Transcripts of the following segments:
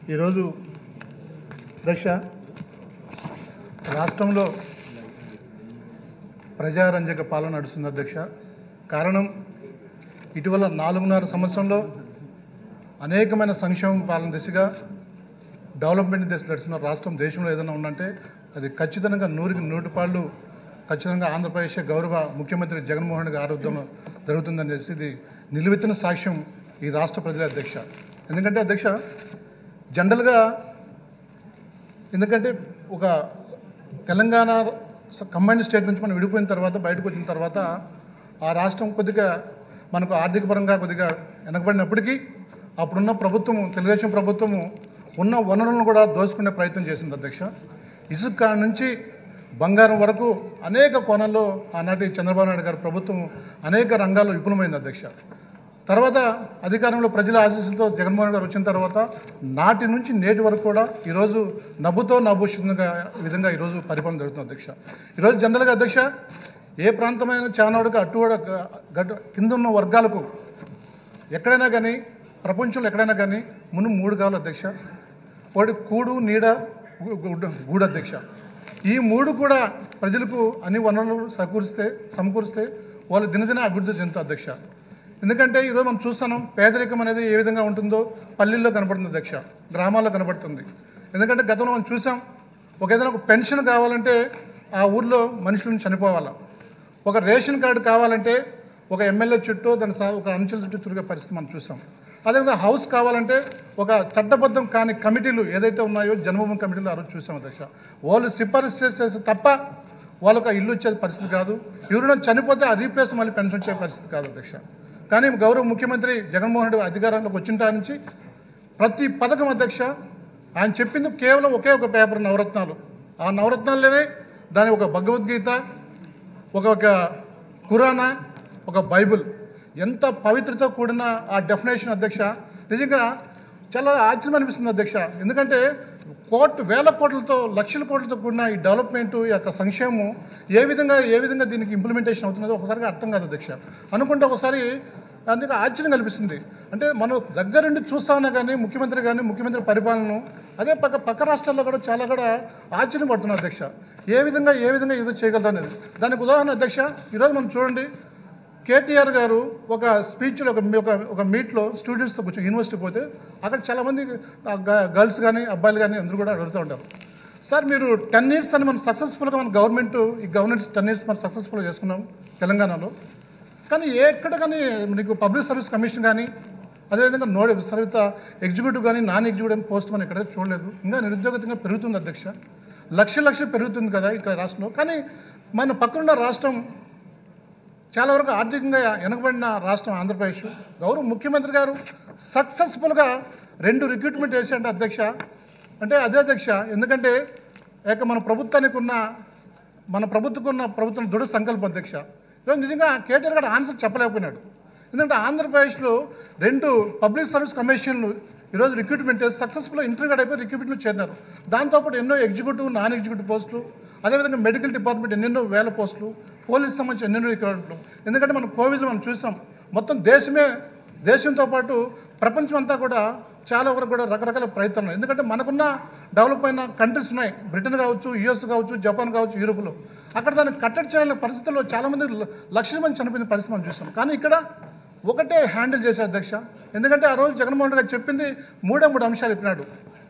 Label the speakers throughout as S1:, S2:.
S1: ఈరోజు అధ్యక్ష రాష్ట్రంలో ప్రజారంజక పాలన నడుస్తుంది అధ్యక్ష కారణం ఇటీవల నాలుగున్నర సంవత్సరంలో అనేకమైన సంక్షేమ పాలన దిశగా డెవలప్మెంట్ దిశ నడుస్తున్న రాష్ట్రం దేశంలో ఏదైనా ఉందంటే అది ఖచ్చితంగా నూరికి నూటి పాళ్ళు ఖచ్చితంగా ఆంధ్రప్రదేశ్ గౌరవ ముఖ్యమంత్రి జగన్మోహన్ రెడ్డి ఆరోగ్యం జరుగుతుందని చెప్పేసి ఇది నిలువెత్తిన సాక్ష్యం ఈ రాష్ట్ర ప్రజల అధ్యక్ష ఎందుకంటే అధ్యక్ష జనరల్గా ఎందుకంటే ఒక తెలంగాణ కంబైన్డ్ స్టేట్ నుంచి మనం విడిపోయిన తర్వాత బయటకు వచ్చిన తర్వాత ఆ రాష్ట్రం కొద్దిగా మనకు ఆర్థిక పరంగా కొద్దిగా వెనకబడినప్పటికీ అప్పుడున్న ప్రభుత్వము తెలుగుదేశం ప్రభుత్వము ఉన్న వనరులను కూడా దోచుకునే ప్రయత్నం చేసింది అధ్యక్ష ఇసుక కాడ నుంచి బంగారం వరకు అనేక కోణాల్లో ఆనాటి చంద్రబాబు నాయుడు గారి ప్రభుత్వం అనేక రంగాల్లో విపులమైంది అధ్యక్ష తర్వాత అధికారంలో ప్రజల ఆశీస్సులతో జగన్మోహన్ గారు వచ్చిన తర్వాత నాటి నుంచి నేటి వరకు కూడా ఈరోజు నవ్వుతో నవ్వుషంగా విధంగా ఈరోజు పరిపాలన జరుగుతుంది అధ్యక్ష ఈరోజు జనరల్గా అధ్యక్ష ఏ ప్రాంతమైన చానాడుకు అట్టువాడ గడ్డ కింద ఉన్న వర్గాలకు ఎక్కడైనా కానీ ప్రపంచంలో ఎక్కడైనా కానీ ముందు మూడు కావాలి అధ్యక్ష ఒకటి కూడు నీడ గు- గుడ్డ- గూడు అధ్యక్ష ఈ మూడు కూడా ప్రజలకు అన్ని వనరులు సమకూరిస్తే సమకూరిస్తే వాళ్ళు దినదిన అభివృద్ధి చెందుతారు అధ్యక్ష ఎందుకంటే ఈరోజు మనం చూస్తున్నాం పేదరికం అనేది ఏ విధంగా ఉంటుందో పల్లెల్లో కనబడుతుంది అధ్యక్ష గ్రామాల్లో కనబడుతుంది ఎందుకంటే గతంలో మనం చూసాం ఒక ఏదైనా ఒక పెన్షన్ కావాలంటే ఆ ఊర్లో మనుషులను చనిపోవాలా ఒక రేషన్ కార్డు కావాలంటే ఒక ఎమ్మెల్యే చుట్టూ దాని సా ఒక అంచెల చుట్టూ తిరిగే పరిస్థితి మనం చూసాం అదేవిధంగా హౌస్ కావాలంటే ఒక చట్టబద్ధం కాని కమిటీలు ఏదైతే ఉన్నాయో జన్మభూమి కమిటీలు ఆ రోజు చూసాం అధ్యక్ష వాళ్ళు సిఫారసు చేసే తప్ప వాళ్ళకు ఆ ఇల్లు వచ్చే పరిస్థితి కాదు ఎవరైనా చనిపోతే ఆ రీప్లేస్ మళ్ళీ పెన్షన్ వచ్చే పరిస్థితి కాదు అధ్యక్ష కానీ గౌరవ ముఖ్యమంత్రి జగన్మోహన్ రెడ్డి అధికారంలోకి వచ్చిన కాడ నుంచి ప్రతి పథకం అధ్యక్ష ఆయన చెప్పింది కేవలం ఒకే ఒక పేపర్ నవరత్నాలు ఆ నవరత్నాల్లోనే దాని ఒక భగవద్గీత ఒక ఒక ఖురానా ఒక బైబిల్ ఎంత పవిత్రతో కూడిన ఆ డెఫినేషన్ అధ్యక్ష నిజంగా చాలా ఆశ్చర్యం అనిపిస్తుంది అధ్యక్ష ఎందుకంటే కోట్లు వేల కోట్లతో లక్షల కోట్లతో కూడిన ఈ డెవలప్మెంట్ ఈ యొక్క సంక్షేమం ఏ విధంగా ఏ విధంగా దీనికి ఇంప్లిమెంటేషన్ అవుతుందో ఒకసారిగా అర్థం కాదు అధ్యక్ష అనుకుంటే ఒకసారి అందుకే ఆశ్చర్యం కనిపిస్తుంది అంటే మనం దగ్గరుండి చూస్తా ఉన్నా కానీ ముఖ్యమంత్రి కానీ ముఖ్యమంత్రి పరిపాలనను అదే పక్క పక్క రాష్ట్రాల్లో కూడా చాలా కూడా ఆశ్చర్యం పడుతున్నారు అధ్యక్ష ఏ విధంగా ఏ విధంగా ఏదో చేయగలరు అనేది దానికి ఉదాహరణ అధ్యక్ష ఈరోజు మనం చూడండి కేటీఆర్ గారు ఒక స్పీచ్లో ఒక ఒక ఒక మీట్లో స్టూడెంట్స్తో కూర్చొని యూనివర్సిటీ పోతే అక్కడ చాలామంది గర్ల్స్ కానీ అబ్బాయిలు కానీ అందరూ కూడా అడుగుతూ ఉంటారు సార్ మీరు టెన్ ఇయర్స్ అని మనం సక్సెస్ఫుల్గా మన government e governance ten years మనం సక్సెస్ఫుల్గా చేసుకున్నాం తెలంగాణలో కానీ ఎక్కడ కానీ నీకు పబ్లిక్ సర్వీస్ కమిషన్ కానీ అదేవిధంగా నోడ్ సర్వీత ఎగ్జిక్యూటివ్ కానీ నాన్ ఎగ్జిక్యూటివ్ పోస్ట్ మనం ఎక్కడ చూడలేదు ఇంకా నిరుద్యోగతంగా పెరుగుతుంది అధ్యక్ష లక్ష లక్షలు పెరుగుతుంది కదా ఇక్కడ రాష్ట్రంలో కానీ మన పక్కనున్న రాష్ట్రం చాలా వరకు ఆర్థికంగా వెనకబడిన రాష్ట్రం ఆంధ్రప్రదేశ్ గౌరవ ముఖ్యమంత్రి గారు సక్సెస్ఫుల్గా రెండు రిక్రూట్మెంట్ చేశాడు అధ్యక్ష అంటే అదే అధ్యక్ష ఎందుకంటే ఏక మన ప్రభుత్వానికి ఉన్న మన ప్రభుత్వకు ఉన్న ప్రభుత్వం దృఢ సంకల్పం అధ్యక్ష ఈరోజు నిజంగా కేటీఆర్ గారు ఆన్సర్ చెప్పలేకపోయినాడు ఎందుకంటే ఆంధ్రప్రదేశ్లో రెండు పబ్లిక్ సర్వీస్ కమిషన్లు ఈరోజు రిక్రూట్మెంట్ సక్సెస్ఫుల్ ఇంటర్వ్యూ అయిపోయి రిక్రూట్మెంట్లో చేరినారు దాంతోపాటు ఎన్నో ఎగ్జిక్యూటివ్ నాన్ ఎగ్జిక్యూటివ్ పోస్టులు అదేవిధంగా మెడికల్ డిపార్ట్మెంట్ ఎన్నెన్నో వేల పోస్టులు పోలీస్ సంబంధించి ఎన్నెన్నో రిక్రూట్మెంట్లు ఎందుకంటే మనం కోవిడ్లో మనం చూసాం మొత్తం దేశమే దేశంతో పాటు ప్రపంచం అంతా కూడా చాలా వరకు కూడా రకరకాల ప్రయత్నాలు ఉన్నాయి. ఎందుకంటే మనకున్న డెవలప్ అయిన కంట్రీస్ ఉన్నాయి బ్రిటన్ కావచ్చు యుఎస్ కావచ్చు జపాన్ కావచ్చు యూరోప్లో అక్కడ దాన్ని కట్టడి చేయాలనే పరిస్థితుల్లో చాలామంది ల- లక్షల మంది చనిపోయిన పరిస్థితి మనం చూస్తాం కానీ ఇక్కడ ఒకటే హ్యాండిల్ చేశారు అధ్యక్ష ఎందుకంటే ఆ రోజు జగన్మోహన్ రెడ్డి గారు చెప్పింది మూడే మూడు అంశాలు చెప్పినాడు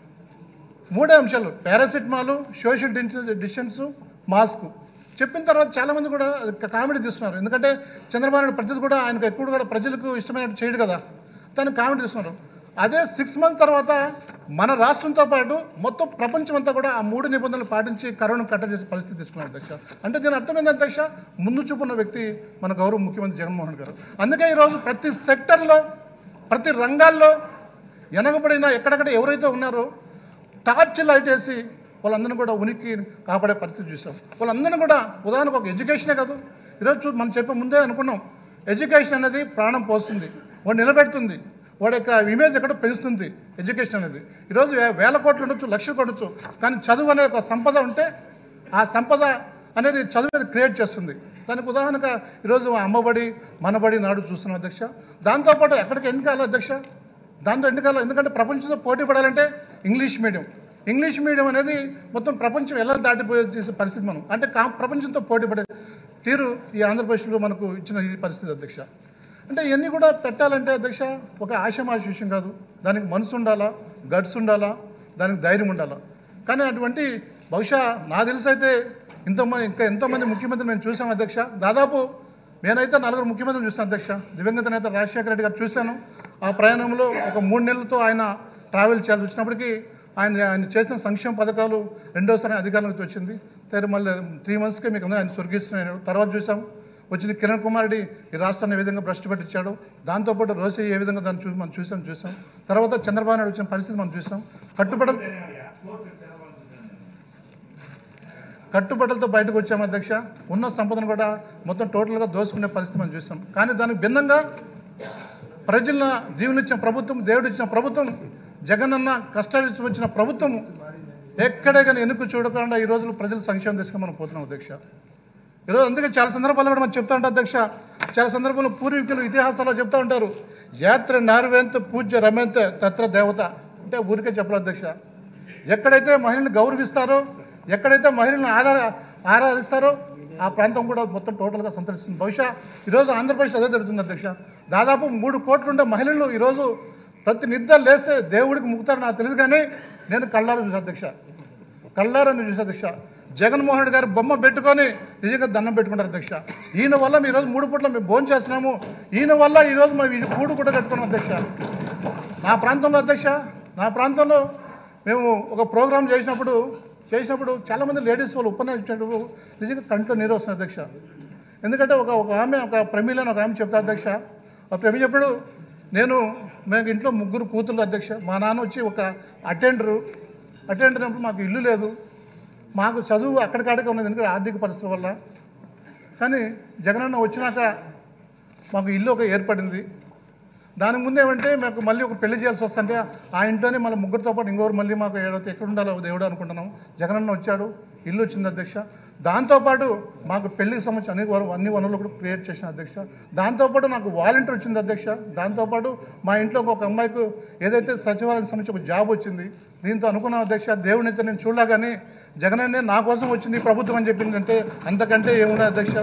S1: మూడే అంశాలు పారాసిటమాల్ సోషల్ డిస్టెన్స్ మాస్క్ చెప్పిన తర్వాత చాలామంది కూడా అది కామెడీ తీస్తున్నారు ఎందుకంటే చంద్రబాబు నాయుడు ప్రతిది కూడా ఆయనకు ఎక్కువ కూడా ప్రజలకు ఇష్టమైనట్టు చేయడు కదా దాన్ని కామెడీ తీస్తున్నారు అదే సిక్స్ మంత్ తర్వాత మన రాష్ట్రంతో పాటు మొత్తం ప్రపంచం అంతా కూడా ఆ మూడు నిబంధనలు పాటించి కరోనా కట్టడి చేసే పరిస్థితి తీసుకున్నారు అధ్యక్ష అంటే దీని అర్థం ఏంటి అధ్యక్ష ముందు చూపున్న వ్యక్తి మన గౌరవ ముఖ్యమంత్రి జగన్మోహన్ గారు అందుకే ఈరోజు ప్రతి సెక్టర్లో ప్రతి రంగాల్లో వెనకబడిన ఎక్కడెక్కడ ఎవరైతే ఉన్నారో టార్చ్ లైట్ వేసి వాళ్ళందరినీ కూడా ఉనికి కాపాడే పరిస్థితి చూసాం వాళ్ళందరినీ కూడా ఉదాహరణకు ఒక ఎడ్యుకేషనే కాదు ఈరోజు చూ మనం చెప్పే ముందే అనుకున్నాం ఎడ్యుకేషన్ అనేది ప్రాణం పోస్తుంది వాడు నిలబెడుతుంది వాడి యొక్క ఇమేజ్ ఎక్కడ పెంచుతుంది ఎడ్యుకేషన్ అనేది ఈరోజు వే- వేల కోట్లు ఉండొచ్చు లక్షలు కొట్టచ్చు కానీ చదువు అనే ఒక సంపద ఉంటే ఆ సంపద అనేది చదువు అనేది క్రియేట్ చేస్తుంది దానికి ఉదాహరణగా ఈరోజు అమ్మబడి మనబడి నాడు చూస్తున్నాం అధ్యక్ష దాంతోపాటు ఎక్కడికి ఎన్ని కావాలి అధ్యక్ష దాంతో ఎందుకలా ఎందుకంటే ప్రపంచంతో పోటీ పడాలంటే ఇంగ్లీష్ మీడియం ఇంగ్లీష్ మీడియం అనేది మొత్తం ప్రపంచం ఎలా దాటిపోయే చేసే పరిస్థితి మనం అంటే కా ప్రపంచంతో పోటీ పడే తీరు ఈ ఆంధ్రప్రదేశ్లో మనకు ఇచ్చిన ఈ పరిస్థితి అధ్యక్ష అంటే ఇవన్నీ కూడా పెట్టాలంటే అధ్యక్ష ఒక ఆశమాష విషయం కాదు దానికి మనసు ఉండాలా గట్స్ ఉండాలా దానికి ధైర్యం ఉండాలా కానీ అటువంటి బహుశా నా తెలిసి అయితే ఇంతమంది ఇంకా ఎంతోమంది ముఖ్యమంత్రి నేను చూసాను అధ్యక్ష దాదాపు నేనైతే నలుగురు ముఖ్యమంత్రిని చూశాను అధ్యక్ష దివంగత నేత రాజశేఖర రెడ్డి గారు చూశాను ఆ ప్రయాణంలో ఒక మూడు నెలలతో ఆయన ట్రావెల్ చేయాల్సి వచ్చినప్పటికీ ఆయన ఆయన చేసిన సంక్షేమ పథకాలు రెండోసారి అధికారంలోకి వచ్చింది తర్వాత మళ్ళీ త్రీ మంత్స్కే మీకు అందరూ ఆయన స్వర్గిస్తున్నాడు తర్వాత చూసాం వచ్చింది కిరణ్ కుమార్ రెడ్డి ఈ రాష్ట్రాన్ని ఏ విధంగా భ్రష్టు పట్టించాడు దాంతోపాటు రోసే ఏ విధంగా దాన్ని చూసి మనం చూసాం చూసాం తర్వాత చంద్రబాబు నాయుడు వచ్చిన పరిస్థితి మనం చూసాం కట్టుబడ కట్టుబట్టలతో బయటకు వచ్చాము అధ్యక్ష ఉన్న సంపదను కూడా మొత్తం టోటల్గా దోసుకునే పరిస్థితి మనం చూసాం కానీ దానికి భిన్నంగా ప్రజలను దీవునిచ్చిన ప్రభుత్వం దేవుడు ఇచ్చిన ప్రభుత్వం జగనన్న కష్టాలు ఇచ్చి వచ్చిన ప్రభుత్వం ఎక్కడే కానీ ఎన్నుకు చూడకుండా ఈ రోజులు ప్రజల సంక్షేమం దిశగా మనం పోతున్నాం అధ్యక్ష ఈరోజు అందుకే చాలా సందర్భాల్లో కూడా మనం చెప్తా ఉంటాం అధ్యక్ష చాలా సందర్భంలో పూర్వీకులు ఇతిహాసాల్లో చెప్తా ఉంటారు యాత్ర నార్వేంత పూజ్య రమేంత తత్ర దేవత అంటే ఊరికే చెప్పలేదు అధ్యక్ష ఎక్కడైతే మహిళలను గౌరవిస్తారో ఎక్కడైతే మహిళలను ఆధార ఆరాధిస్తారో ఆ ప్రాంతం కూడా మొత్తం టోటల్గా సంతరిస్తుంది బహుశా ఈరోజు ఆంధ్రప్రదేశ్ అదే జరుగుతుంది అధ్యక్ష దాదాపు మూడు కోట్లు ఉండే మహిళలు ఈరోజు ప్రతి నిద్ర లేస్తే దేవుడికి ముక్తారు నాకు తెలియదు కానీ నేను కళ్ళారు చూసా అధ్యక్ష కళ్ళారని చూసా అధ్యక్ష జగన్మోహన్ రెడ్డి గారు బొమ్మ పెట్టుకొని నిజంగా దండం పెట్టుకుంటారు అధ్యక్ష ఈయన వల్ల మీ ఈరోజు మూడు పూట్ల మేము భోజనం చేస్తున్నాము ఈయన వల్ల ఈరోజు మా ఈ కూడు కూడా కట్టుకున్నాం అధ్యక్ష నా ప్రాంతంలో అధ్యక్ష నా ప్రాంతంలో మేము ఒక ప్రోగ్రామ్ చేసినప్పుడు చేసినప్పుడు చాలామంది లేడీస్ వాళ్ళు ఉపన్యాసించినప్పుడు నిజంగా కంట్లో నీరు వస్తుంది అధ్యక్ష ఎందుకంటే ఒక ఒక ఆమె ఒక ప్రమీల అని ఒక ఆమె చెప్తా అధ్యక్ష ఆ ప్రమి చెప్పాడు నేను మేము ఇంట్లో ముగ్గురు కూతుర్లు అధ్యక్ష మా నాన్న వచ్చి ఒక అటెండరు అటెండర్ అయినప్పుడు మాకు ఇల్లు లేదు మాకు చదువు అక్కడికాడికే ఉన్నది ఎందుకంటే ఆర్థిక పరిస్థితుల వల్ల కానీ జగనన్న వచ్చినాక మాకు ఇల్లు ఒక ఏర్పడింది దాని ముందు ఏమంటే మాకు మళ్ళీ ఒక పెళ్లి చేయాల్సి వస్తుంటే ఆ ఇంట్లోనే మళ్ళీ ముగ్గురితో పాటు ఇంకోరు మళ్ళీ మాకు ఏడైతే ఎక్కడ ఉండాలో దేవుడు అనుకుంటున్నాం జగనన్న వచ్చాడు ఇల్లు వచ్చింది అధ్యక్ష దాంతోపాటు మాకు పెళ్లికి సంబంధించి అన్ని వన- అన్ని వనరులు కూడా క్రియేట్ చేసిన అధ్యక్ష దాంతోపాటు నాకు వాలంటీర్ వచ్చింది అధ్యక్ష దాంతోపాటు మా ఇంట్లో ఒక అమ్మాయికి ఏదైతే సచివాలయానికి సంబంధించి ఒక జాబ్ వచ్చింది దీంతో అనుకున్నాం అధ్యక్ష దేవుని అయితే నేను చూడలా కానీ జగనన్నే నా కోసం వచ్చింది ఈ ప్రభుత్వం అని చెప్పిందంటే అంతకంటే ఏమున్నా అధ్యక్ష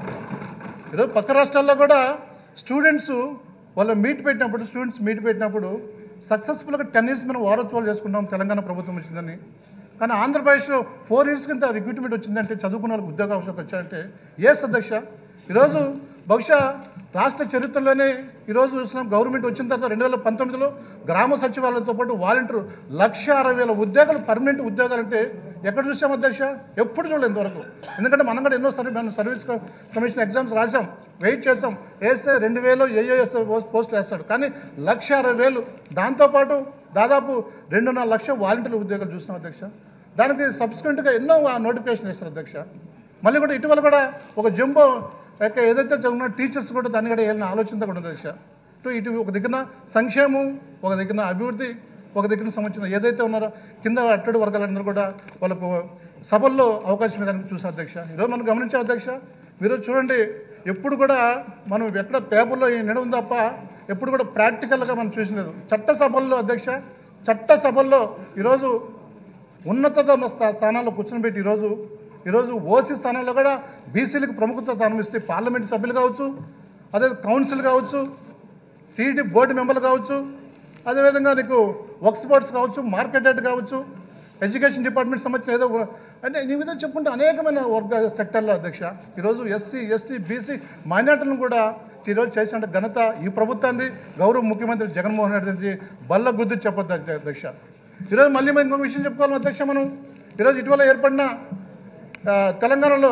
S1: ఈరోజు పక్క రాష్ట్రాల్లో కూడా స్టూడెంట్స్ వాళ్ళ మీట్ పెట్టినప్పుడు స్టూడెంట్స్ మీట్ పెట్టినప్పుడు సక్సెస్ఫుల్గా టెన్ ఇయర్స్ మనం వారోత్సవాలు చేసుకుంటాం తెలంగాణ ప్రభుత్వం వచ్చిందని కానీ ఆంధ్రప్రదేశ్లో ఫోర్ ఇయర్స్ కింద రిక్రూట్మెంట్ వచ్చిందంటే చదువుకున్న వాళ్ళకి ఉద్యోగ అవకాశాలు వచ్చాయంటే ఎస్ అధ్యక్ష ఈరోజు బహుశా రాష్ట్ర చరిత్రలోనే ఈరోజు చూస్తున్నాం గవర్నమెంట్ వచ్చిన తర్వాత రెండు వేల పంతొమ్మిదిలో గ్రామ సచివాలయంతో పాటు వాలంటీర్ లక్ష అరవై వేల ఉద్యోగాలు పర్మనెంట్ ఉద్యోగాలు అంటే ఎక్కడ చూసాం అధ్యక్ష ఎప్పుడు చూడలేదు ఇంతవరకు ఎందుకంటే మనం కూడా ఎన్నో సర్వీ మనం సర్వీస్ క- కమిషన్ ఎగ్జామ్స్ రాసాం వెయిట్ చేసాం వేస్తే రెండు వేలు ఏఏఎస్ పోస్ట్ వేస్తాడు కానీ లక్ష అరవై వేలు దాంతోపాటు దాదాపు రెండున్నర లక్ష వాలంటీర్ ఉద్యోగాలు చూసినాం అధ్యక్ష దానికి సబ్సిక్వెంట్గా ఎన్నో నోటిఫికేషన్ వేస్తారు అధ్యక్ష మళ్ళీ కూడా ఇటీవల కూడా ఒక జంబో యొక్క ఏదైతే చదివిన టీచర్స్ కూడా దాన్ని కూడా వెళ్ళిన ఆలోచనతో కూడా ఉంది అధ్యక్ష ఇటు ఇటు ఒక దగ్గర సంక్షేమం ఒక దగ్గర అభివృద్ధి ఒక దగ్గర సంబంధించిన ఏదైతే ఉన్నారో కింద అట్టడి వర్గాలందరూ కూడా వాళ్ళకు సభల్లో అవకాశం ఇవ్వడానికి చూసాం అధ్యక్ష ఈరోజు మనం గమనించాం అధ్యక్ష మీరు చూడండి ఎప్పుడు కూడా మనం ఎక్కడ పేపర్లో ఈ నిడ ఉంది తప్ప ఎప్పుడు కూడా ప్రాక్టికల్గా మనం చూసినలేదు చట్టసభల్లో అధ్యక్ష చట్టసభల్లో ఈరోజు ఉన్నత స్థా- స్థానాల్లో కూర్చొని పెట్టి ఈరోజు ఈరోజు ఓసీ స్థానాల్లో కూడా బీసీలకు ప్రముఖత స్థానం ఇస్తే పార్లమెంట్ సభ్యులు కావచ్చు అదే కౌన్సిల్ కావచ్చు టీడీ బోర్డు మెంబర్లు కావచ్చు అదేవిధంగా నీకు వర్క్ స్పోర్ట్స్ కావచ్చు మార్కెట్ హెడ్ కావచ్చు ఎడ్యుకేషన్ డిపార్ట్మెంట్ సంబంధించిన ఏదో ఒక- అంటే ఈ విధంగా చెప్పుకుంటే అనేకమైన వర్గ సెక్టర్లో అధ్యక్ష ఈరోజు ఎస్సీ ఎస్టీ బీసీ మైనార్టీలను కూడా ఈరోజు చేసిన ఘనత ఈ ప్రభుత్వాన్ని గౌరవ ముఖ్యమంత్రి జగన్మోహన్ రెడ్డి నుంచి బల్ల గుద్ది చెప్పొద్దు అధ్య- అధ్యక్ష ఈరోజు మళ్ళీ మనం ఇంకొక విషయం చెప్పుకోవాలి అధ్యక్ష మనం ఈరోజు ఇటీవల ఏర్పడిన ఆ, తెలంగాణలో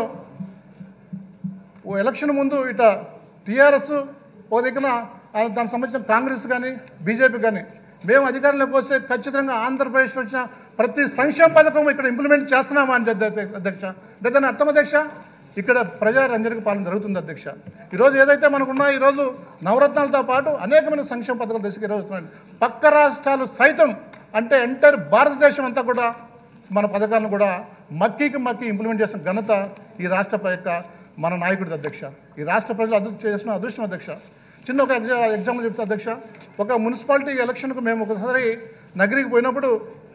S1: ఓ ఎలక్షన్ ముందు ఇట టీఆర్ఎస్ ఒక దగ్గర ఆ దానికి సంబంధించిన కాంగ్రెస్ కానీ బీజేపీ కానీ మేము అధికారంలోకి వస్తే ఖచ్చితంగా ఆంధ్రప్రదేశ్లో వచ్చిన ప్రతి సంక్షేమ పథకం ఇక్కడ ఇంప్లిమెంట్ చేస్తున్నామా అని చెప్పి అధ్యక్ష అంటే దాని అర్థం అధ్యక్ష ఇక్కడ ప్రజా రంజనిక పాలన జరుగుతుంది అధ్యక్ష ఈరోజు ఏదైతే మనకున్నా ఈరోజు నవరత్నాలతో పాటు అనేకమైన సంక్షేమ పథకాలు తీసుకు ఈరోజు వస్తున్నాయి పక్క రాష్ట్రాలు సైతం అంటే ఎంటైర్ భారతదేశం అంతా కూడా మన పథకాలను కూడా మక్కీకి మక్కి ఇంప్లిమెంట్ చేసిన ఘనత ఈ రాష్ట్ర యొక్క మన నాయకుడి అధ్యక్ష ఈ రాష్ట్ర ప్రజలు అదృష్టం చేసిన అదృష్టం అధ్యక్ష చిన్న ఒక ఎగ్జా ఎగ్జాంపుల్ చెప్తా అధ్యక్ష ఒక మున్సిపాలిటీ ఎలక్షన్కు మేము ఒకసారి నగరికి పోయినప్పుడు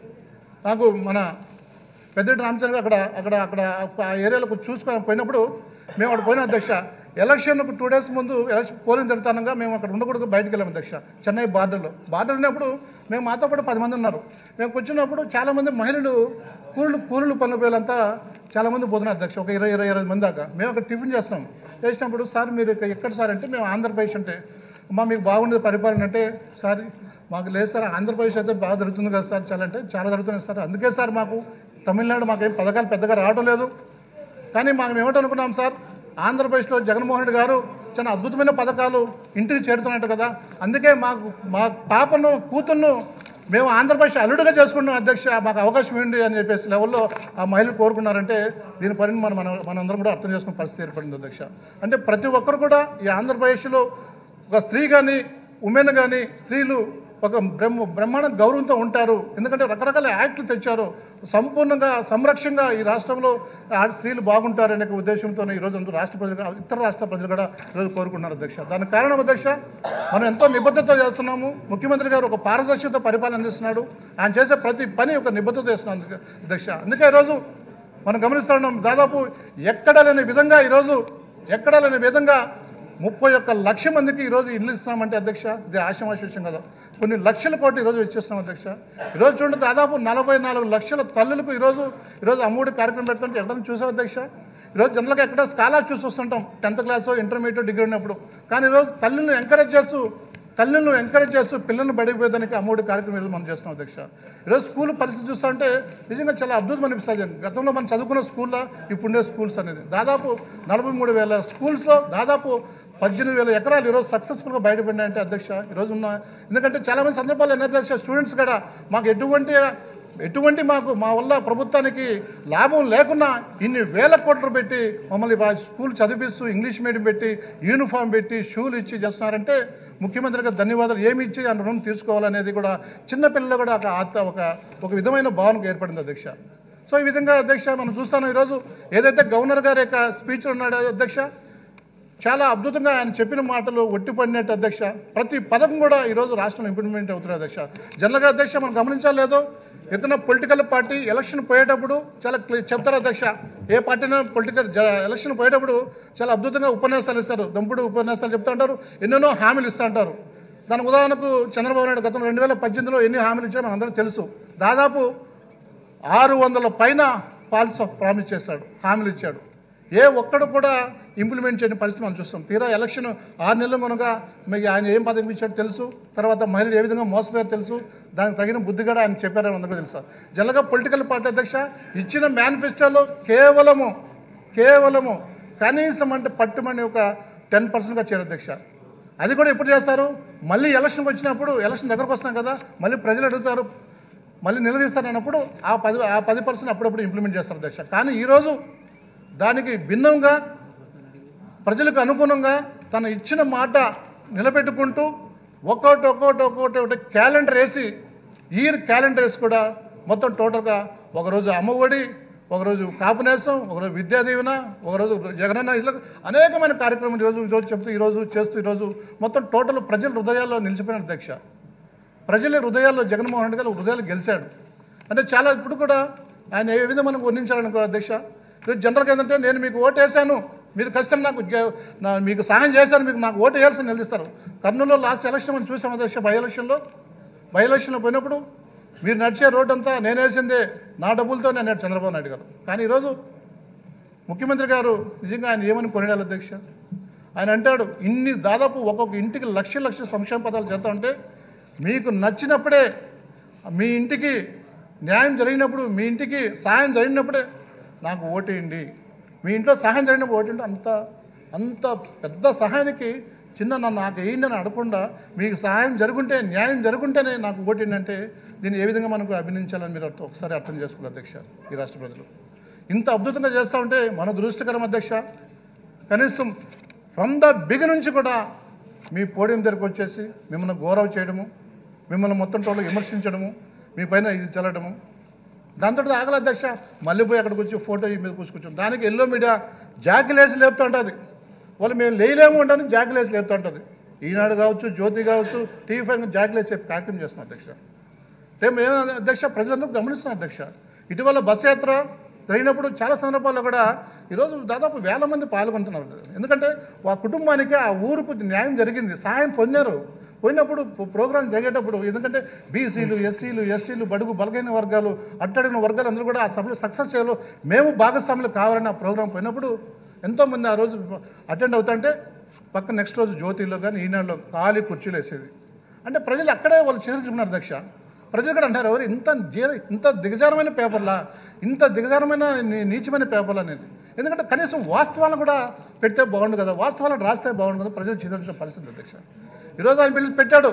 S1: నాకు మన పెద్దటి రామచంద్ర అక్కడ అక్కడ అక్కడ ఆ ఏరియాలో చూసుకొని పోయినప్పుడు మేము అక్కడ పోయిన అధ్యక్ష ఎలక్షన్కు టూ డేస్ ముందు ఎలక్షన్ పోలింగ్ జరుగుతానగా మేము అక్కడ ఉండకూడదు బయటకు వెళ్ళాము అధ్యక్ష చెన్నై బార్డర్లో బార్డర్ ఉన్నప్పుడు మేము మాతో పాటు పది మంది ఉన్నారు మేము కూర్చున్నప్పుడు చాలామంది మహిళలు కూలీలు కూలీలు పనులు పోయేలంతా చాలామంది పోతున్నారు అధ్యక్ష ఒక ఇరవై ఇరవై ఇరవై మంది దాకా మేము అక్కడ టిఫిన్ చేస్తున్నాం చేసినప్పుడు సార్ మీరు ఇక్కడ ఎక్కడ సార్ అంటే మేము ఆంధ్రప్రదేశ్ అంటే అమ్మా మీకు బాగుండేది పరిపాలన అంటే సార్ మాకు లేదు సార్ ఆంధ్రప్రదేశ్ అయితే బాగా జరుగుతుంది కదా సార్ చాలా అంటే చాలా జరుగుతుంది సార్ అందుకే సార్ మాకు తమిళనాడు మాకు ఏం పథకాలు పెద్దగా రావడం లేదు కానీ మనం ఏమిటనుకున్నాం సార్ ఆంధ్రప్రదేశ్లో జగన్మోహన్ రెడ్డి గారు చాలా అద్భుతమైన పథకాలు ఇంటికి చేరుతున్నట్టు కదా అందుకే మాకు మా పాపను కూతుర్ను మేము ఆంధ్రప్రదేశ్ అల్లుడుగా చేసుకున్నాం అధ్యక్ష మాకు అవకాశం ఏంటి అని చెప్పేసి లెవెల్లో ఆ మహిళలు కోరుకున్నారంటే దీని పని మనం మనం మనందరం కూడా అర్థం చేసుకునే పరిస్థితి ఏర్పడింది అధ్యక్ష అంటే ప్రతి ఒక్కరు కూడా ఈ ఆంధ్రప్రదేశ్లో ఒక స్త్రీ కానీ ఉమెన్ కానీ స్త్రీలు ఒక బ్రహ్మ బ్రహ్మాండ గౌరవంతో ఉంటారు ఎందుకంటే రకరకాల యాక్ట్లు తెచ్చారు సంపూర్ణంగా సంరక్షంగా ఈ రాష్ట్రంలో ఆ స్త్రీలు బాగుంటారు అనే ఉద్దేశంతో ఈరోజు అందరూ రాష్ట్ర ప్రజలు ఇతర రాష్ట్ర ప్రజలు కూడా ఈరోజు కోరుకుంటున్నారు అధ్యక్ష దానికి కారణం అధ్యక్ష మనం ఎంతో నిబద్ధత చేస్తున్నాము ముఖ్యమంత్రి గారు ఒక పారదర్శకత పరిపాలన అందిస్తున్నాడు ఆయన చేసే ప్రతి పని ఒక నిబద్ధత చేస్తున్నాం అందుకే- అధ్యక్ష అందుకే ఈరోజు మనం గమనిస్తున్నాం దాదాపు ఎక్కడ లేని విధంగా ఈరోజు ఎక్కడ లేని విధంగా ముప్పై ఒక్క లక్ష మందికి ఈరోజు ఇల్లు ఇస్తున్నామంటే అధ్యక్ష ఇది ఆశమాష విషయం కదా కొన్ని లక్షల కోట్లు ఈరోజు ఇచ్చేస్తున్నాం అధ్యక్ష ఈరోజు చూడండి దాదాపు నలభై నాలుగు లక్షల తల్లులకు ఈరోజు ఈరోజు అమ్మఒడి కార్యక్రమం పెడుతుంటే ఎక్కడైనా చూసారు అధ్యక్ష ఈరోజు జనరల్గా ఎక్కడ స్కాలర్ చూసి వస్తుంటాం టెన్త్ క్లాస్ ఇంటర్మీడియట్ డిగ్రీ ఉన్నప్పుడు కానీ ఈరోజు తల్లిని ఎంకరేజ్ చేస్తూ తల్లిని ఎంకరేజ్ చేస్తూ పిల్లల్ని బడిపోయేదానికి అమ్మఒడి కార్యక్రమం ఈరోజు మనం చేస్తున్నాం అధ్యక్ష ఈరోజు స్కూల్ పరిస్థితి చూస్తుంటే నిజంగా చాలా అద్భుతం అనిపిస్తుంది గతంలో మనం చదువుకున్న స్కూల్లో ఇప్పుడుండే స్కూల్స్ అనేది దాదాపు నలభై మూడు వేల స్కూల్స్లో దాదాపు పద్దెనిమిది వేల ఎకరాలు ఈరోజు సక్సెస్ఫుల్గా బయటపడినాయంటే అధ్యక్ష ఈరోజు ఉన్న ఎందుకంటే చాలామంది సందర్భాలు ఎన్ని అధ్యక్ష స్టూడెంట్స్ కూడా మాకు ఎటువంటి ఎటువంటి మాకు మా వల్ల ప్రభుత్వానికి లాభం లేకున్నా ఇన్ని వేల కోట్లు పెట్టి మమ్మల్ని బా- స్కూల్ చదివిస్తూ ఇంగ్లీష్ మీడియం పెట్టి యూనిఫామ్ పెట్టి షూలు ఇచ్చి చేస్తున్నారంటే ముఖ్యమంత్రికి ధన్యవాదాలు ఏమి ఇచ్చి ఆ రుణం తీర్చుకోవాలనేది కూడా చిన్నపిల్లలు కూడా ఒక ఆత్మ ఒక ఒక విధమైన భావనకు ఏర్పడింది అధ్యక్ష సో ఈ విధంగా అధ్యక్ష మనం చూస్తాను ఈరోజు ఏదైతే గవర్నర్ గారి యొక్క స్పీచ్ ఉన్నాడో అధ్యక్ష చాలా అద్భుతంగా ఆయన చెప్పిన మాటలు ఒట్టిపడినట్టు అధ్యక్ష ప్రతి పథకం కూడా ఈరోజు రాష్ట్రంలో ఇంప్లిమెంట్ అవుతుంది అధ్యక్ష జనరల్గా అధ్యక్ష మనం గమనించాలి లేదో ఏదైనా పొలిటికల్ పార్టీ ఎలక్షన్ పోయేటప్పుడు చాలా క్లి- చెప్తారు అధ్యక్ష ఏ పార్టీనో పొలిటికల్ ఎలక్షన్ పోయేటప్పుడు చాలా అద్భుతంగా ఉపన్యాసాలు ఇస్తారు దంపుడు ఉపన్యాసాలు చెప్తా ఉంటారు ఎన్నెన్నో హామీలు ఇస్తూ ఉంటారు దానికి ఉదాహరణకు చంద్రబాబు నాయుడు గతంలో రెండు వేల పద్దెనిమిదిలో ఎన్ని హామీలు ఇచ్చారో మనందరం తెలుసు దాదాపు ఆరు వందల పైన పాలిస్ ఆఫ్ ప్రామిస్ చేశాడు హామీలు ఇచ్చాడు ఏ ఒక్కడు కూడా ఇంప్లిమెంట్ చేయని పరిస్థితి మనం చూస్తాం తీరా ఎలక్షన్ ఆరు నెలలు కనుక మీకు ఆయన ఏం పథకం ఇచ్చాడో తెలుసు తర్వాత మహిళలు ఏ విధంగా మోసపోయారో తెలుసు దానికి తగిన బుద్ధి కూడా ఆయన చెప్పారని అందరికీ తెలుసా జనరల్గా పొలిటికల్ పార్టీ అధ్యక్ష ఇచ్చిన మేనిఫెస్టోలో కేవలము కేవలము కనీసం అంటే పట్టుమని ఒక టెన్ పర్సెంట్గా చేరు అధ్యక్ష అది కూడా ఎప్పుడు చేస్తారు మళ్ళీ ఎలక్షన్కి వచ్చినప్పుడు ఎలక్షన్ దగ్గరకు వస్తున్నాం కదా మళ్ళీ ప్రజలు అడుగుతారు మళ్ళీ నిలదీస్తారు అన్నప్పుడు ఆ పది ఆ పది పర్సెంట్ అప్పుడప్పుడు ఇంప్లిమెంట్ చేస్తారు అధ్యక్ష కానీ ఈరోజు దానికి భిన్నంగా ప్రజలకు అనుగుణంగా తను ఇచ్చిన మాట నిలబెట్టుకుంటూ ఒక్కొక్కటి ఒక్కొక్కటి ఒక్కొక్కటి ఒకటి క్యాలెండర్ వేసి ఇయర్ క్యాలెండర్ వేసి కూడా మొత్తం టోటల్గా ఒకరోజు అమ్మఒడి ఒకరోజు కాపునేసం ఒకరోజు విద్యా దీవెన ఒకరోజు జగనన్న ఇట్లా అనేకమైన కార్యక్రమాలు ఈరోజు ఈరోజు చెప్తూ ఈరోజు చేస్తూ ఈరోజు మొత్తం టోటల్ ప్రజల హృదయాల్లో నిలిచిపోయిన అధ్యక్ష ప్రజల హృదయాల్లో జగన్మోహన్ రెడ్డి గారు హృదయాలు గెలిచాడు అంటే చాలా ఇప్పుడు కూడా ఆయన ఏ విధంగా మనం వర్ణించాలనుకో అధ్యక్ష ఈరోజు జనరల్గా ఏంటంటే నేను మీకు ఓటు వేశాను మీరు ఖచ్చితంగా నాకు గె- నా మీకు సహాయం చేశాను మీకు నాకు ఓటు వేయాల్సి నిలదీస్తారు కర్నూలులో లాస్ట్ ఎలక్షన్ మనం చూసాం అధ్యక్ష బై ఎలక్షన్లో బై ఎలక్షన్లో పోయినప్పుడు మీరు నడిచే రోడ్డు అంతా నేను వేసిందే నా డబ్బులతో నేను చంద్రబాబు నాయుడు గారు కానీ ఈరోజు ముఖ్యమంత్రి గారు నిజంగా ఆయన ఏమని కొనిడాలి అధ్యక్ష ఆయన అంటాడు ఇన్ని దాదాపు ఒక్కొక్క ఇంటికి లక్ష లక్ష సంక్షేమ పదాలు చేస్తా ఉంటే మీకు నచ్చినప్పుడే మీ ఇంటికి న్యాయం జరిగినప్పుడు మీ ఇంటికి సహాయం జరిగినప్పుడే నాకు ఓటేయండి మీ ఇంట్లో సహాయం జరిగినప్పుడు ఓటేయండి అంత అంత పెద్ద సహాయానికి చిన్న నన్ను నాకు వేయండి అని అడగకుండా మీకు సహాయం జరుగుంటే న్యాయం జరుగుంటేనే నాకు ఓటేయండి అంటే దీన్ని ఏ విధంగా మనకు అభినందించాలని మీరు అర్థం- ఒకసారి అర్థం చేసుకోవాలి అధ్యక్ష ఈ రాష్ట్ర ప్రజలు ఇంత అద్భుతంగా చేస్తూ ఉంటే మన దురదృష్టకరం అధ్యక్ష కనీసం ఫ్రమ్ ద బిగ్ నుంచి కూడా మీ పోడియం దగ్గరకు వచ్చేసి మిమ్మల్ని గౌరవ చేయడము మిమ్మల్ని మొత్తం టోళ్ళు విమర్శించడము మీ పైన ఇది చల్లడము దాంతో ఆగల అధ్యక్ష మళ్ళీ పోయి అక్కడికి వచ్చి ఫోటో ఈ మీద కూర్చుకుంటాం దానికి ఎల్లో మీడియా జాకిలేసి లేపుతూ ఉంటుంది వాళ్ళు మేము లేయలేము ఉంటాను జాకిలేసి లేపుతూ ఉంటుంది ఈనాడు కావచ్చు జ్యోతి కావచ్చు టీవీ ఫైవ్ జాగ్రత్త వేసే కార్యక్రమం చేస్తున్నాం అధ్యక్ష అంటే మేము అధ్యక్ష ప్రజలందరూ గమనిస్తున్నాం అధ్యక్ష ఇటీవల బస్ యాత్ర జరిగినప్పుడు చాలా సందర్భాల్లో కూడా ఈరోజు దాదాపు వేల మంది పాల్గొంటున్నారు ఎందుకంటే ఆ కుటుంబానికి ఆ ఊరుకు న్యాయం జరిగింది సహాయం పొందారు పోయినప్పుడు ప్ర- ప్రోగ్రాం జరిగేటప్పుడు ఎందుకంటే బీసీలు ఎస్సీలు ఎస్టీలు బడుగు బలగైన వర్గాలు అట్టడిగిన వర్గాలు అందరూ కూడా ఆ సభలో సక్సెస్ చేయాలో మేము భాగస్వాములు కావాలని ఆ ప్రోగ్రాం పోయినప్పుడు ఎంతోమంది ఆ రోజు అటెండ్ అవుతుంటే పక్క నెక్స్ట్ రోజు జ్యోతిలో కానీ ఈనాడులో ఖాళీ కుర్చీలు వేసేది అంటే ప్రజలు అక్కడే వాళ్ళు చేర్చుకున్నారు అధ్యక్ష ప్రజలు కూడా అంటారు ఎవరు ఇంత జీ ఇంత దిగజారమైన పేపర్లా ఇంత దిగజారమైన నీ- నీచమైన పేపర్లు అనేది ఎందుకంటే కనీసం వాస్తవాలను కూడా పెడితే బాగుండు కదా వాస్తవాలను రాస్తే బాగుండు కదా ప్రజలు చేయాల్సిన పరిస్థితి అధ్యక్ష ఈరోజు ఆయన పిలిచి పెట్టాడు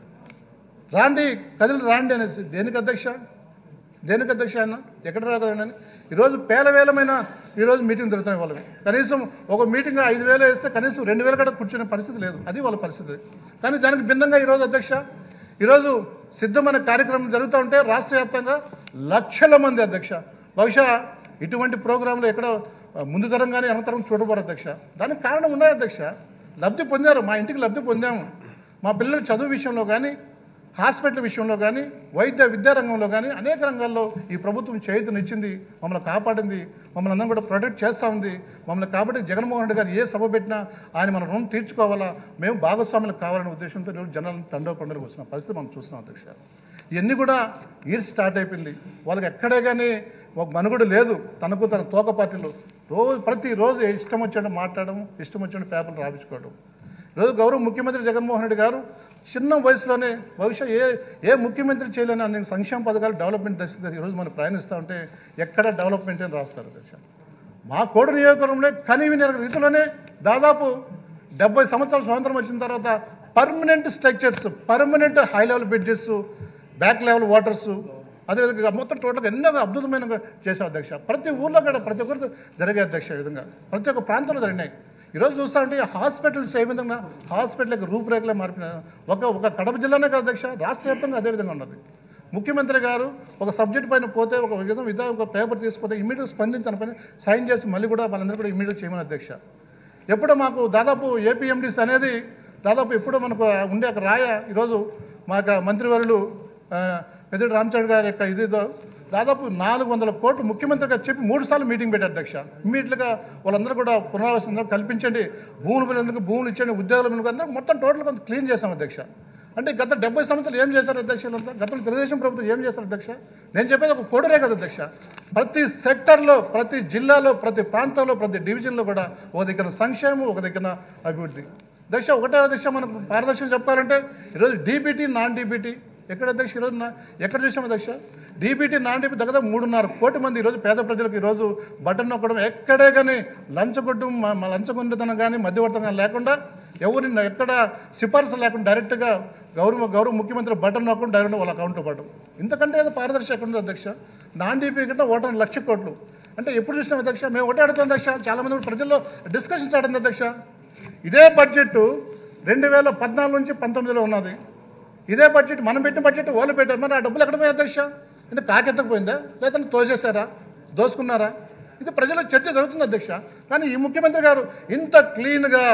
S1: రాండి కదిలి రాండి అనేసి దేనికి అధ్యక్ష దేనికి అధ్యక్ష ఆయన ఎక్కడ రాగలండి ఈరోజు పేలవేలమైన ఈరోజు మీటింగ్ జరుగుతున్నాయి వాళ్ళకి కనీసం ఒక మీటింగ్ ఐదు వేలు వేస్తే కనీసం రెండు వేలు కూడా కూర్చునే పరిస్థితి లేదు అది వాళ్ళ పరిస్థితి కానీ దానికి భిన్నంగా ఈరోజు అధ్యక్ష ఈరోజు సిద్ధమైన కార్యక్రమం జరుగుతూ ఉంటే రాష్ట్ర వ్యాప్తంగా లక్షల మంది అధ్యక్ష బహుశా ఇటువంటి ప్రోగ్రాంలు ఎక్కడ ముందు తరం కానీ వెనకతరం చూడబోరు అధ్యక్ష దానికి కారణం ఉన్నాయి అధ్యక్ష లబ్ధి పొందారు మా ఇంటికి లబ్ధి పొందాము మా పిల్లల చదువు విషయంలో కానీ హాస్పిటల్ విషయంలో కానీ వైద్య విద్యా రంగంలో కానీ అనేక రంగాల్లో ఈ ప్రభుత్వం చేయుతనిచ్చింది మమ్మల్ని కాపాడింది మమ్మల్ని అందరం కూడా ప్రొటెక్ట్ చేస్తూ ఉంది మమ్మల్ని కాబట్టి జగన్మోహన్ రెడ్డి గారు ఏ సభ పెట్టినా ఆయన మన రుణం తీర్చుకోవాలా మేము భాగస్వాములు కావాలనే ఉద్దేశంతో ఈరోజు జనాలను తండవకొండలకు వచ్చిన పరిస్థితి మనం చూస్తున్నాం అధ్యక్ష ఇవన్నీ కూడా ఇయర్ స్టార్ట్ అయిపోయింది వాళ్ళకి ఎక్కడే కానీ ఒక మనుగడు లేదు తనకు తన తోక పార్టీలు రోజు ప్రతిరోజు ఇష్టం వచ్చినట్టు మాట్లాడడం ఇష్టం వచ్చినట్టు పేపర్లు రాపించుకోవడం ఈరోజు గౌరవ ముఖ్యమంత్రి జగన్మోహన్ రెడ్డి గారు చిన్న వయసులోనే బహుశా ఏ ఏ ముఖ్యమంత్రి చేయలేని అన్ని సంక్షేమ పథకాలు డెవలప్మెంట్ దశ దశ ఈరోజు మనం ప్రయాణిస్తూ ఉంటే ఎక్కడ డెవలప్మెంట్ అని రాస్తారు దశ మా కోడు నియోజకవర్గంలో కనీవిన రీతిలోనే దాదాపు డెబ్బై సంవత్సరాల స్వాతంత్రం వచ్చిన తర్వాత permanent structures permanent high level bridges back level waters అదేవిధంగా మొత్తం టోటల్గా ఎన్నో అద్భుతమైన చేసే అధ్యక్ష ప్రతి ఊర్లో కూడా ప్రతి ఒక్కరు జరిగే అధ్యక్ష ఈ విధంగా ప్రతి ఒక్క ప్రాంతంలో జరిగినాయి ఈరోజు చూస్తా ఉంటే హాస్పిటల్స్ ఏ విధంగా హాస్పిటల్కి రూపురేఖలే మార్పిన ఒక ఒక కడప జిల్లానే కాదు అధ్యక్ష రాష్ట్ర వ్యాప్తంగా అదే విధంగా ఉన్నది ముఖ్యమంత్రి గారు ఒక సబ్జెక్ట్ పైన పోతే ఒక విధంగా విధంగా ఒక పేపర్ తీసుకుపోతే ఇమీడియట్ స్పందించిన పైన సైన్ చేసి మళ్ళీ కూడా వాళ్ళందరూ కూడా ఇమీడియట్ చేయమని అధ్యక్ష ఎప్పుడో మాకు దాదాపు ఏపీఎండిస్ అనేది దాదాపు ఎప్పుడో మనకు ఉండే ఒక రాయ ఈరోజు మా యొక్క మంత్రివర్యులు ఆ, పెద్దిరెడ్డి రామచంద్ర గారి యొక్క ఇదితో దాదాపు నాలుగు వందల కోట్లు ముఖ్యమంత్రి గారు చెప్పి మూడు సార్లు మీటింగ్ పెట్టారు అధ్యక్ష ఇమ్మీడియట్గా వాళ్ళందరూ కూడా పునరావాసం కల్పించండి భూములు పిల్లలకు భూములు ఇచ్చండి ఉద్యోగులు పిల్లలకు అందరూ మొత్తం టోటల్ కొంత క్లీన్ చేశాం అధ్యక్ష అంటే గత డెబ్బై సంవత్సరాలు ఏం చేశారు అధ్యక్ష వీళ్ళంతా గతంలో తెలుగుదేశం ప్రభుత్వం ఏం చేశారు అధ్యక్ష నేను చెప్పేది ఒక కోడరే కదా అధ్యక్ష ప్రతి సెక్టర్లో ప్రతి జిల్లాలో ప్రతి ప్రాంతంలో ప్రతి డివిజన్లో కూడా ఒక దగ్గర సంక్షేమం ఒక దగ్గర అభివృద్ధి అధ్యక్ష ఒకటే అధ్యక్ష మనకు పారదర్శకం చెప్పాలంటే ఈరోజు డీబీటీ నాన్ డీబీటీ ఎక్కడ అధ్యక్ష ఈరోజు నా- ఎక్కడ చూసాం అధ్యక్ష డీబీటీ నాన్ డీబీ దగ్గర మూడున్నర కోటి మంది ఈరోజు పేద ప్రజలకు ఈరోజు బటన్ నొక్కడం ఎక్కడే కానీ లంచగొట్టం మ- మ- లంచగొండితనం కానీ మధ్యవర్తం కానీ లేకుండా ఎవరిని ఎక్కడ సిఫార్సు లేకుండా డైరెక్ట్గా గౌరవ గౌరవ ముఖ్యమంత్రి బటన్ నొక్కడం డైరెక్ట్ వాళ్ళ అకౌంట్లో పడడం ఇంతకంటే ఏదో పారదర్శకం ఎక్కడ ఉంది అధ్యక్ష నాన్ డీపీ కంటే ఓటర్ లక్ష కోట్లు అంటే ఎప్పుడు చూసినాం అధ్యక్ష మేము ఒకటే అడుగుతాం అధ్యక్ష చాలామంది ప్రజల్లో డిస్కషన్ స్టార్ట్ అయింది అధ్యక్ష ఇదే బడ్జెట్ రెండు వేల పద్నాలుగు నుంచి పంతొమ్మిదిలో ఉన్నది ఇదే బడ్జెట్ మనం పెట్టిన బడ్జెట్ వాళ్ళు పెట్టారు మరి ఆ డబ్బులు ఎక్కడ పోయాయి అధ్యక్ష అంటే కాకెత్తకపోయిందా లేదంటే తోసేశారా దోసుకున్నారా ఇది ప్రజల చర్చ జరుగుతుంది అధ్యక్ష కానీ ఈ ముఖ్యమంత్రి గారు ఇంత క్లీన్గా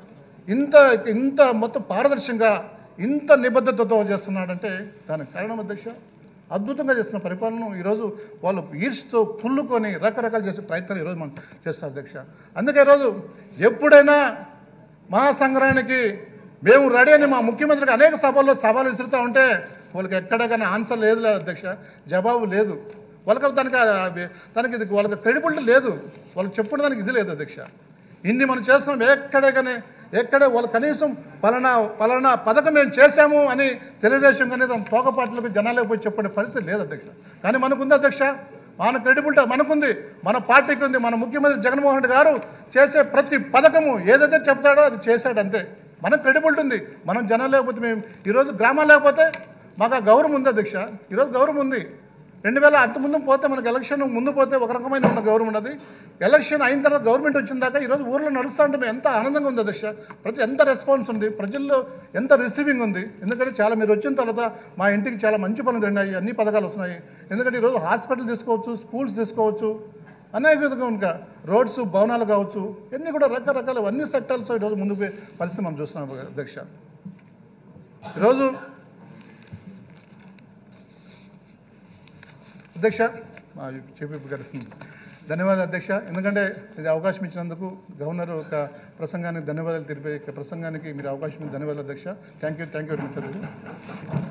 S1: ఇంత ఇంత మొత్తం పారదర్శకంగా ఇంత నిబద్ధతతో చేస్తున్నాడంటే దానికి కారణం అధ్యక్ష అద్భుతంగా చేస్తున్న పరిపాలన ఈరోజు వాళ్ళు ఈడ్స్తో కుళ్ళుకొని రకరకాలు చేసే ప్రయత్నాలు ఈరోజు మనం చేస్తాం అధ్యక్ష అందుకే ఈరోజు ఎప్పుడైనా మహాసంగ్రహానికి మేము రెడీ అని మా ముఖ్యమంత్రికి అనేక సభల్లో సభలు విసురుతూ ఉంటే వాళ్ళకి ఎక్కడ కానీ ఆన్సర్ లేదు లేదు అధ్యక్ష జవాబు లేదు వాళ్ళకి దానికి ఆ- దానికి ఇది వాళ్ళకి క్రెడిబిలిటీ లేదు వాళ్ళకి చెప్పుకునే దానికి ఇది లేదు అధ్యక్ష ఇన్ని మనం చేస్తున్నాం ఎక్కడే కానీ ఎక్కడే వాళ్ళు కనీసం పలానా పలానా పథకం మేము చేశాము అని తెలుగుదేశం కానీ దాని తోక పార్టీలకు జనాలకు పోయి చెప్పే పరిస్థితి లేదు అధ్యక్ష కానీ మనకుంది అధ్యక్ష మన క్రెడిబిలిటీ మనకుంది మన పార్టీకి ఉంది మన ముఖ్యమంత్రి జగన్మోహన్ రెడ్డి గారు చేసే ప్రతి పథకము ఏదైతే చెప్తాడో అది చేశాడు అంతే మనకు క్రెడిబిలిటీ ఉంది మనం జనం లేకపోతే మేము ఈరోజు గ్రామాలు లేకపోతే మాకు ఆ గౌరవం ఉంది అధ్యక్ష ఈరోజు గౌరవం ఉంది రెండు వేల అంత ముందు పోతే మనకు ఎలక్షన్ ముందు పోతే ఒక రకమైన ఉన్న గౌరవం ఉన్నది ఎలక్షన్ అయిన తర్వాత గవర్నమెంట్ వచ్చిన దాకా ఈరోజు ఊర్లో నడుస్తూ ఉంటే మేము ఎంత ఆనందంగా ఉంది అధ్యక్ష ప్రతి ఎంత రెస్పాన్స్ ఉంది ప్రజల్లో ఎంత రిసీవింగ్ ఉంది ఎందుకంటే చాలా మీరు వచ్చిన తర్వాత మా ఇంటికి చాలా మంచి పనులు జరిగినాయి అన్ని పథకాలు వస్తున్నాయి ఎందుకంటే ఈరోజు హాస్పిటల్ తీసుకోవచ్చు స్కూల్స్ తీసుకోవచ్చు అనేక విధంగా ఇంకా రోడ్స్ భవనాలు కావచ్చు ఇవన్నీ కూడా రకరకాల అన్ని సెక్టర్స్ ఈరోజు ముందుకు పోయే పరిస్థితి మనం చూస్తున్నాం అధ్యక్ష ఈరోజు అధ్యక్ష మా చెప్పి గడుస్తుంది ధన్యవాదాలు అధ్యక్ష ఎందుకంటే ఇది అవకాశం ఇచ్చినందుకు గవర్నర్ ఒక ప్రసంగానికి ధన్యవాదాలు తెలిపే ప్రసంగానికి మీరు అవకాశం ఇచ్చిన ధన్యవాదాలు అధ్యక్ష thank you thank you very much అధ్యక్ష